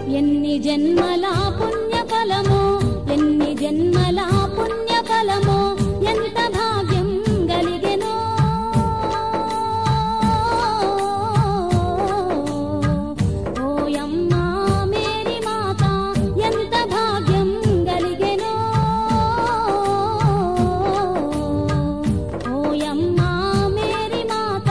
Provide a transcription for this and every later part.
ఎన్ని జన్మల పుణ్య ఫలమో ఎన్ని జన్మల పుణ్య ఫలమో ఎంత భాగ్యం గలిగెనో ఓయమ్మా మేరీ మాత ఎంత భాగ్యం గలిగెనో ఓయమ్మా మేరీ మాత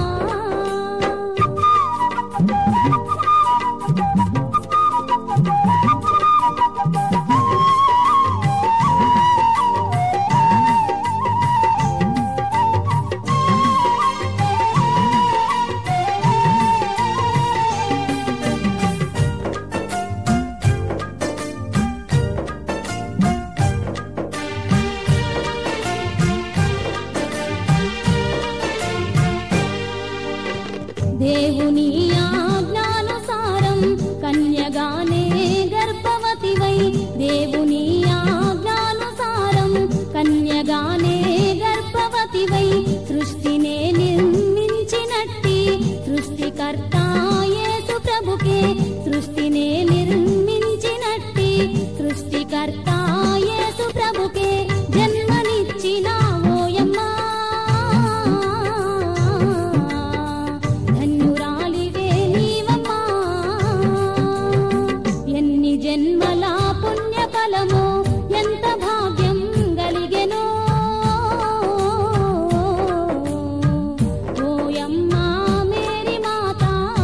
దేవుని ఆజ్ఞానుసారం కన్యగానే గర్భవతివై దేవుని ఆజ్ఞానుసారం కన్యగానే గర్భవతివై సృష్టినే నిర్మించినట్టి సృష్టికర్త యేసు ప్రభుకే సృష్టినే నిర్మించినట్టి సృష్టికర్త యేసు ప్రభుకే జన్మనిచ్చిన ఓయమ్మా ధన్యురాలివే నీవమ్మా ఎన్ని జన్మల పుణ్య ఫలమో ఎంత భాగ్యం గలిగెనో ఓయమ్మా మేరీ మాత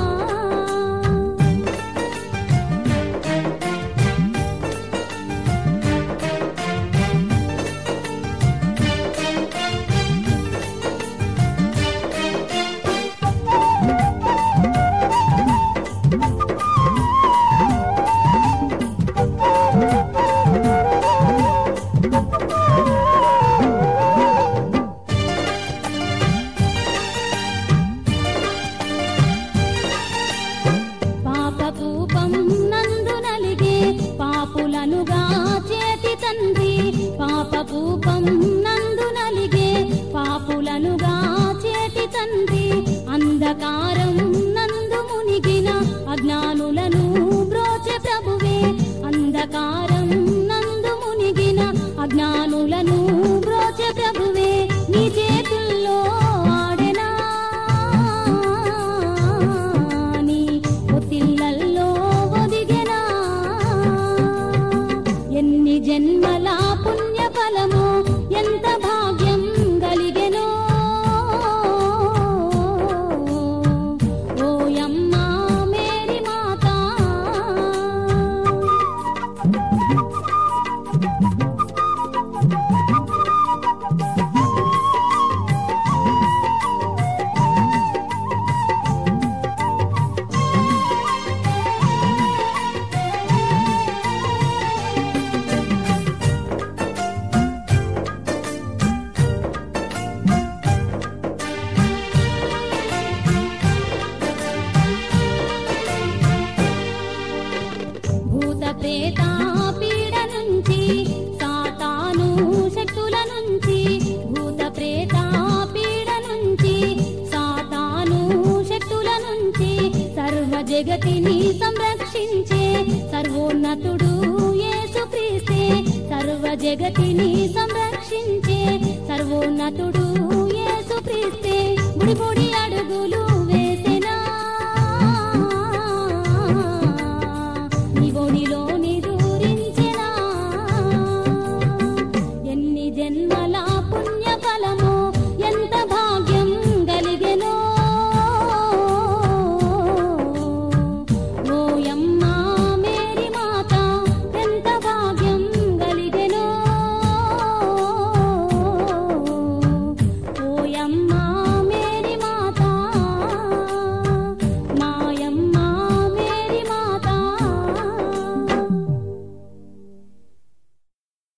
పాపకూపం నందు నలిగే పాపులనుగా చేతి తండ్రి పాపకూపం నందు నలిగే పాపులనుగా చేతి తండ్రి అంధకారం నందు మునిగిన అజ్ఞానులను బ్రోచె ప్రభువే అంధకారం నందు మునిగిన అజ్ఞానులను బ్రోచె ప్రభువే నీ చేతుల్లో ఆడెనా నీ పొత్తిళ్ళల్లో ఒదిగెనా ఎన్ని జన్మల పుణ్య ఫలమో ఎంత భాగ్యం గలిగెనో ఓయమ్మా మేరీ మాత భూత ప్రేత పీడ నుంచి సాతాను శక్తుల నుంచి భూత ప్రేత పీడ నుంచి సాతాను శక్తుల నుంచి సర్వ జగతిని సంరక్షించే సర్వోన్నతుడు యేసుక్రీస్తే సర్వ జగతిని సంరక్షించే సర్వోన్నతుడు యేసుక్రీస్తే బుడి బుడి అడు